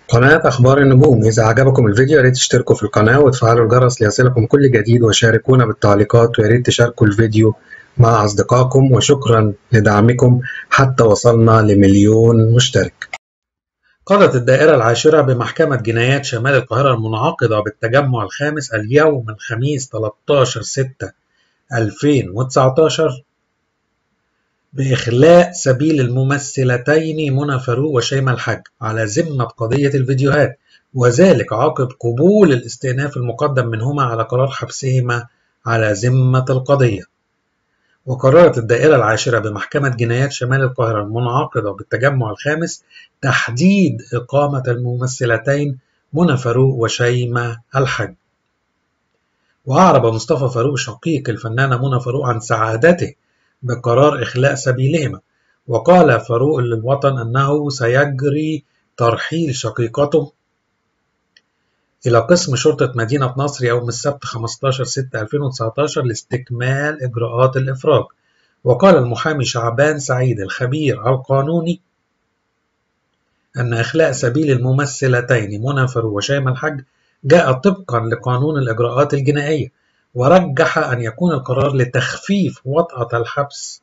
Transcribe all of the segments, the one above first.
قناة أخبار النجوم إذا عجبكم الفيديو ياريت تشتركوا في القناة وتفعلوا الجرس ليصلكم كل جديد وشاركونا بالتعليقات وياريت تشاركوا الفيديو مع أصدقائكم وشكرا لدعمكم حتى وصلنا لمليون مشترك قضت الدائرة العاشرة بمحكمة جنايات شمال القاهرة المنعقدة بالتجمع الخامس اليوم الخميس 13 6 2019 بإخلاء سبيل الممثلتين منى فاروق وشيماء الحاج على ذمة قضية الفيديوهات وذلك عقب قبول الاستئناف المقدم منهما على قرار حبسهما على ذمة القضية وقررت الدائرة العاشرة بمحكمة جنايات شمال القاهرة المنعقدة بالتجمع الخامس تحديد إقامة الممثلتين منى فاروق وشيماء الحج وأعرب مصطفى فاروق شقيق الفنانة منى فاروق عن سعادته بقرار إخلاء سبيلهما وقال فاروق للوطن أنه سيجري ترحيل شقيقته إلى قسم شرطة مدينة نصر يوم السبت 15/6/2019 لاستكمال إجراءات الإفراج وقال المحامي شعبان سعيد الخبير القانوني أن إخلاء سبيل الممثلتين منى فاروق وشيماء الحج جاء طبقا لقانون الإجراءات الجنائية ورجح أن يكون القرار لتخفيف وطأة الحبس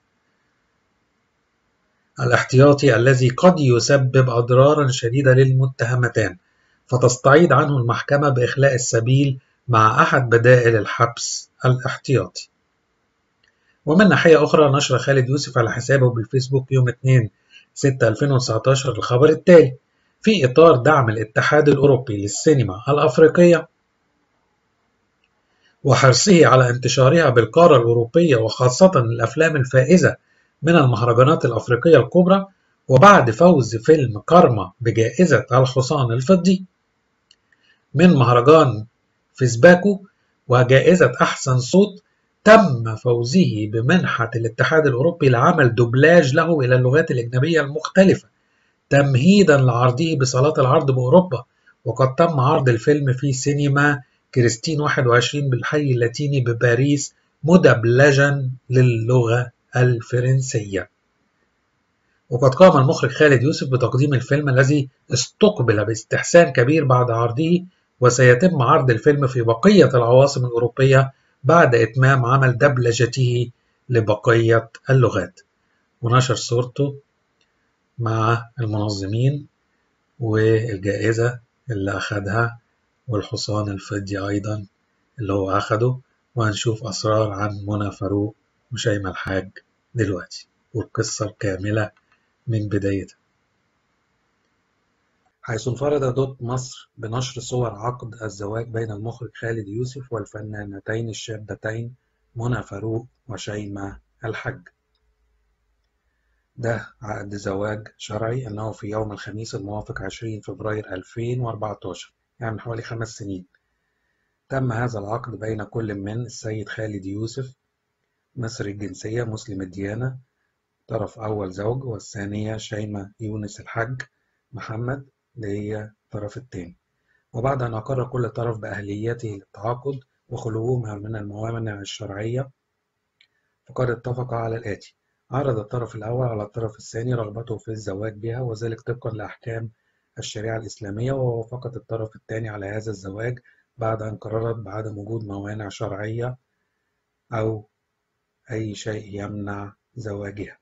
الاحتياطي الذي قد يسبب أضرارا شديدة للمتهمتان فتستعيد عنه المحكمة بإخلاء السبيل مع أحد بدائل الحبس الاحتياطي ومن ناحية أخرى نشر خالد يوسف على حسابه بالفيسبوك يوم 2 6 2019 الخبر التالي في إطار دعم الاتحاد الأوروبي للسينما الأفريقية وحرصه على انتشارها بالقارة الأوروبية وخاصة الأفلام الفائزة من المهرجانات الأفريقية الكبرى وبعد فوز فيلم كارما بجائزة الحصان الفضي من مهرجان فيسباكو وجائزة أحسن صوت تم فوزه بمنحة الاتحاد الأوروبي لعمل دوبلاج له إلى اللغات الأجنبية المختلفة تمهيدا لعرضه بصالات العرض بأوروبا وقد تم عرض الفيلم في سينما كريستين 21 بالحي اللاتيني بباريس مدبلجا للغة الفرنسية وقد قام المخرج خالد يوسف بتقديم الفيلم الذي استقبل باستحسان كبير بعد عرضه وسيتم عرض الفيلم في بقية العواصم الأوروبية بعد إتمام عمل دبلجته لبقية اللغات ونشر صورته مع المنظمين والجائزة اللي أخدها والحصان الفضي أيضا اللي هو أخده وهنشوف أسرار عن منى فاروق وشيماء الحاج دلوقتي والقصة الكاملة من بدايتها حيث انفرد دوت مصر بنشر صور عقد الزواج بين المخرج خالد يوسف والفنانتين الشابتين منى فاروق وشيماء الحج ده عقد زواج شرعي أنه في يوم الخميس الموافق 20 فبراير 2014 يعني من حوالي خمس سنين تم هذا العقد بين كل من السيد خالد يوسف مصري الجنسية مسلم الديانة طرف أول زوج والثانية شيماء يونس الحج محمد اللي هي الطرف الثاني وبعد أن أقر كل طرف بأهليته للتعاقد وخلوهما من الموانع الشرعية فقد اتفق على الآتي عرض الطرف الأول على الطرف الثاني رغبته في الزواج بها وذلك طبقا لأحكام الشريعة الإسلامية ووافقت الطرف الثاني على هذا الزواج بعد أن قررت بعدم وجود موانع شرعية أو أي شيء يمنع زواجها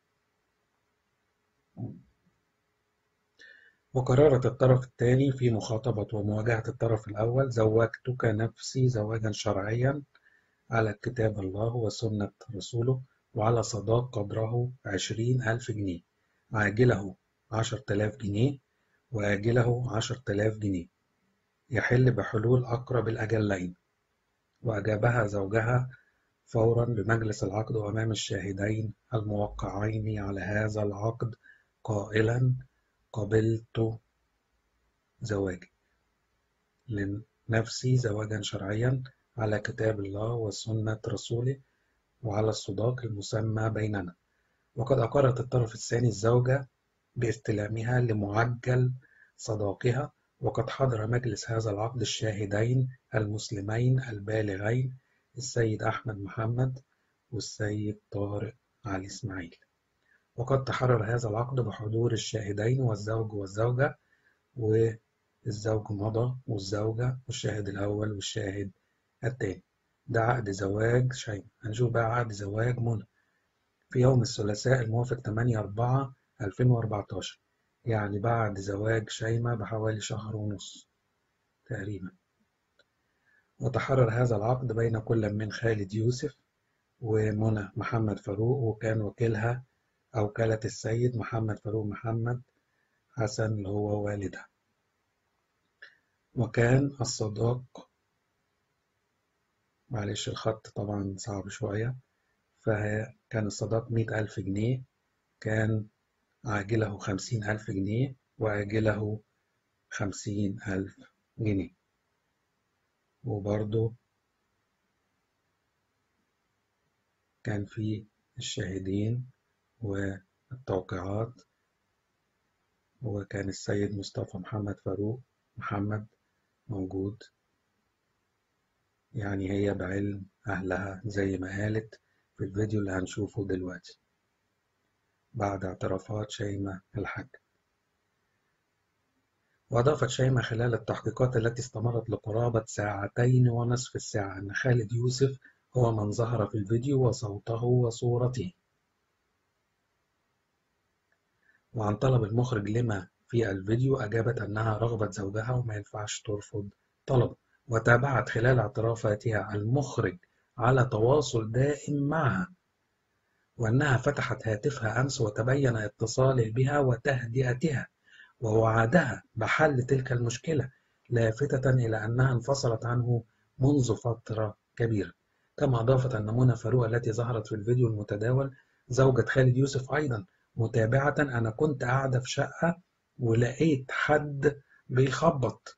وقررت الطرف الثاني في مخاطبة ومواجهة الطرف الأول زوجتك نفسي زواجا شرعيا على كتاب الله وسنة رسوله وعلى صداق قدره عشرين ألف جنيه عاجله عشر تلاف جنيه وآجله عشر تلاف جنيه يحل بحلول أقرب الأجلين وأجابها زوجها فورا بمجلس العقد وأمام الشاهدين الموقعين على هذا العقد قائلا قبلت زواجي لنفسي زواجا شرعيا على كتاب الله وسنة رسوله وعلى الصداق المسمى بيننا وقد أقرت الطرف الثاني الزوجة باستلامها لمعجل صداقها وقد حضر مجلس هذا العقد الشاهدين المسلمين البالغين السيد أحمد محمد والسيد طارق علي إسماعيل وقد تحرر هذا العقد بحضور الشاهدين والزوج والزوجة الزوج مضى والزوجة والشاهد الأول والشاهد الثاني ده عقد زواج شيماء هنشوف بقى عقد زواج منى في يوم الثلاثاء الموافق 8 4 2014 يعني بعد زواج شيماء بحوالي شهر ونص تقريبا وتحرر هذا العقد بين كل من خالد يوسف ومنى محمد فاروق وكان وكيلها أو وكالة السيد محمد فاروق محمد حسن اللي هو والدها وكان الصداق معلش الخط طبعا صعب شوية فكان الصداق مئة ألف جنيه كان عاجله خمسين ألف جنيه وآجله خمسين ألف جنيه وبرضه كان في الشاهدين والتوقيعات وكان السيد مصطفى محمد فاروق محمد موجود يعني هي بعلم أهلها زي ما قالت في الفيديو اللي هنشوفه دلوقتي بعد اعترافات شيماء الحاج وأضافت شيماء خلال التحقيقات التي استمرت لقرابة ساعتين ونصف الساعة أن خالد يوسف هو من ظهر في الفيديو وصوته وصورته وعن طلب المخرج لما في الفيديو أجابت أنها رغبة زوجها وما ينفعش ترفض طلبه وتابعت خلال اعترافاتها المخرج على تواصل دائم معها وأنها فتحت هاتفها أمس وتبين اتصاله بها وتهدئتها ووعدها بحل تلك المشكلة لافتة إلى أنها انفصلت عنه منذ فترة كبيرة كما أضافت أن منى فاروق التي ظهرت في الفيديو المتداول زوجة خالد يوسف أيضا متابعة أنا كنت قاعدة في شقة ولقيت حد بيخبط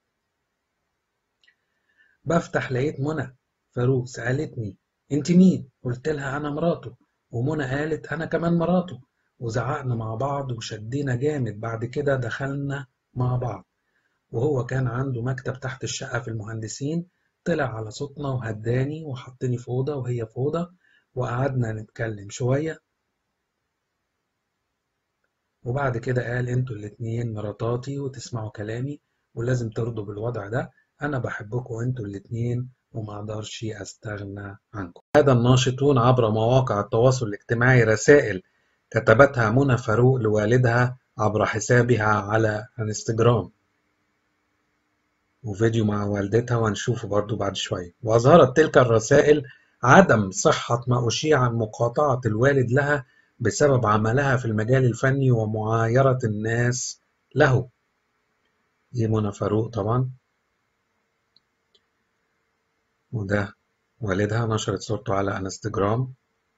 بفتح لقيت منى فاروق سألتني انت مين؟ قلت لها أنا مراته ومنى قالت أنا كمان مراته وزعقنا مع بعض وشدينا جامد بعد كده دخلنا مع بعض وهو كان عنده مكتب تحت الشقة في المهندسين طلع على صوتنا وهداني وحطني في أوضة وهي في أوضة وقعدنا نتكلم شوية وبعد كده قال انتوا الاتنين مراتاتي وتسمعوا كلامي ولازم ترضوا بالوضع ده انا بحبكم انتوا الاتنين وما اقدرش استغنى عنكم هذا الناشطون عبر مواقع التواصل الاجتماعي رسائل كتبتها منى فاروق لوالدها عبر حسابها على انستجرام وفيديو مع والدتها وهنشوفه برضو بعد شوية وأظهرت تلك الرسائل عدم صحة ما أشيع عن مقاطعة الوالد لها بسبب عملها في المجال الفني ومعايرة الناس له دي منى فاروق طبعا وده والدها نشرت صورته على انستجرام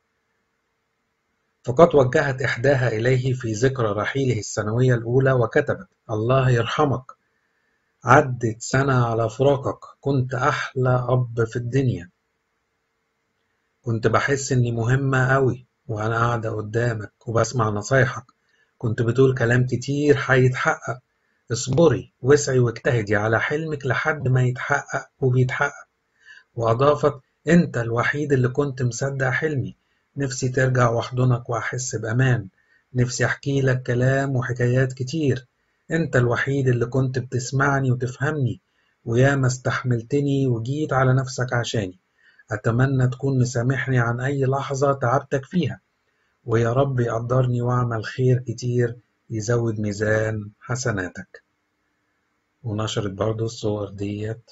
فقد وجهت إحداها إليه في ذكرى رحيله السنوية الأولى وكتبت الله يرحمك عدت سنة على فراقك كنت أحلى أب في الدنيا كنت بحس إني مهمة أوي وأنا قاعدة قدامك وبسمع نصايحك كنت بتقول كلام كتير هيتحقق اصبري واسعي واجتهدي على حلمك لحد ما يتحقق وبيتحقق وأضافت أنت الوحيد اللي كنت مصدق حلمي نفسي ترجع واحضنك وأحس بأمان نفسي أحكي لك كلام وحكايات كتير أنت الوحيد اللي كنت بتسمعني وتفهمني وياما استحملتني وجيت على نفسك عشاني أتمنى تكون مسامحني عن أي لحظة تعبتك فيها ويا رب يقدرني وأعمل خير كتير يزود ميزان حسناتك ونشرت برضو الصور ديت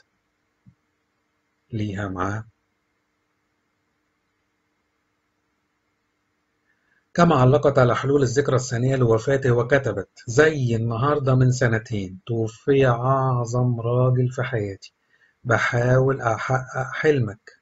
ليها معاه كما علقت على حلول الذكرى الثانية لوفاته وكتبت زي النهاردة من سنتين توفي أعظم راجل في حياتي بحاول أحقق حلمك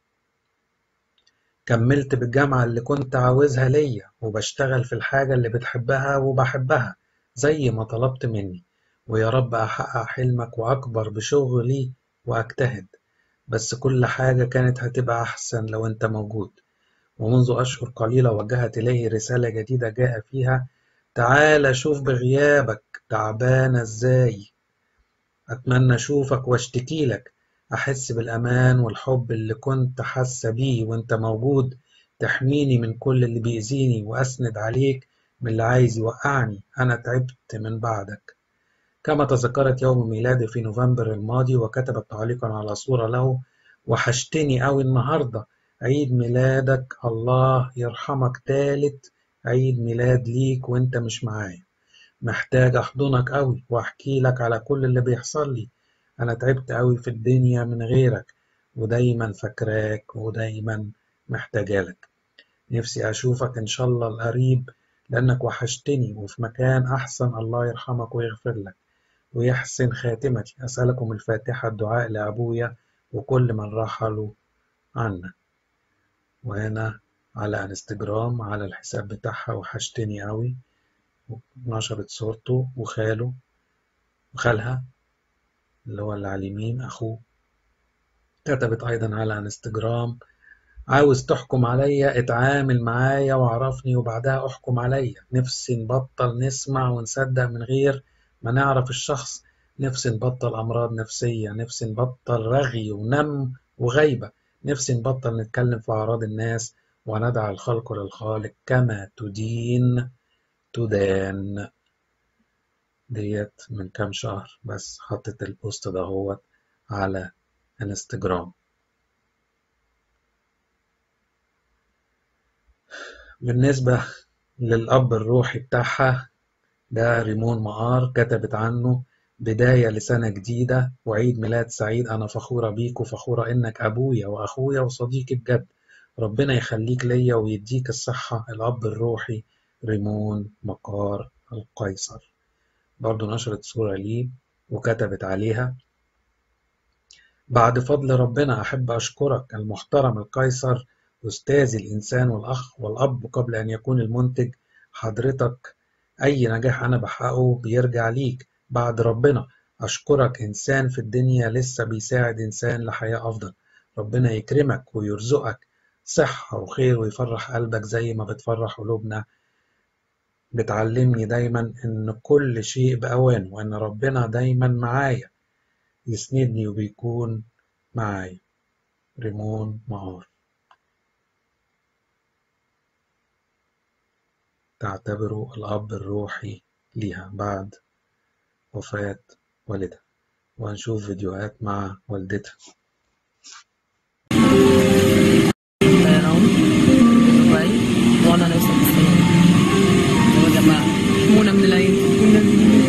كملت بالجامعة اللي كنت عاوزها ليا وبشتغل في الحاجة اللي بتحبها وبحبها زي ما طلبت مني ويا رب أحقق حلمك وأكبر بشغلي وأجتهد بس كل حاجة كانت هتبقى أحسن لو أنت موجود ومنذ أشهر قليلة وجهت إليه رسالة جديدة جاء فيها تعال شوف بغيابك تعبانة إزاي أتمنى أشوفك وأشتكي لك أحس بالأمان والحب اللي كنت حاسة بيه وأنت موجود تحميني من كل اللي بيأذيني وأسند عليك من اللي عايز يوقعني أنا تعبت من بعدك كما تذكرت يوم ميلاده في نوفمبر الماضي وكتبت تعليقا على صورة له وحشتني أوي النهاردة عيد ميلادك الله يرحمك تالت عيد ميلاد ليك وانت مش معايا محتاج أحضنك أوي وأحكي لك على كل اللي بيحصل لي أنا تعبت أوي في الدنيا من غيرك ودايما فاكراك ودايما محتاجالك نفسي أشوفك إن شاء الله القريب لأنك وحشتني وفي مكان أحسن الله يرحمك ويغفر لك ويحسن خاتمتي أسألكم الفاتحة الدعاء لأبويا وكل من رحلوا عنا وهنا على انستجرام على الحساب بتاعها وحشتني قوي نشرت صورته وخاله وخالها اللي هو اللي على اليمين أخوه كتبت أيضا على انستجرام عاوز تحكم عليا اتعامل معايا وعرفني وبعدها احكم عليا نفسي نبطل نسمع ونصدق من غير ما نعرف الشخص نفسي نبطل أمراض نفسية نفسي نبطل رغي ونم وغيبة نفسي نبطل نتكلم في أعراض الناس وندع الخلق للخالق كما تدين تدان ديت من كام شهر بس حطت البوست دهوت على انستجرام بالنسبة للأب الروحي بتاعها ده ريمون مقار كتبت عنه بداية لسنة جديدة وعيد ميلاد سعيد أنا فخورة بيك وفخورة إنك أبويا وأخويا وصديقي بجد ربنا يخليك ليا ويديك الصحة الأب الروحي ريمون مقار القيصر برضو نشرت صورة ليه وكتبت عليها بعد فضل ربنا أحب أشكرك المحترم القيصر أستاذي الإنسان والأخ والأب قبل أن يكون المنتج حضرتك أي نجاح أنا بحققه بيرجع ليك بعد ربنا أشكرك إنسان في الدنيا لسه بيساعد إنسان لحياة أفضل ربنا يكرمك ويرزقك صحة وخير ويفرح قلبك زي ما بتفرح قلوبنا بتعلمني دايما إن كل شيء بأوانه وإن ربنا دايما معايا يسندني وبيكون معايا ريمون معار تعتبره الأب الروحي ليها بعد وفاة والدها وهنشوف فيديوهات مع والدتها طيران دبي وانا نوصل الصين يا جماعه منى من العين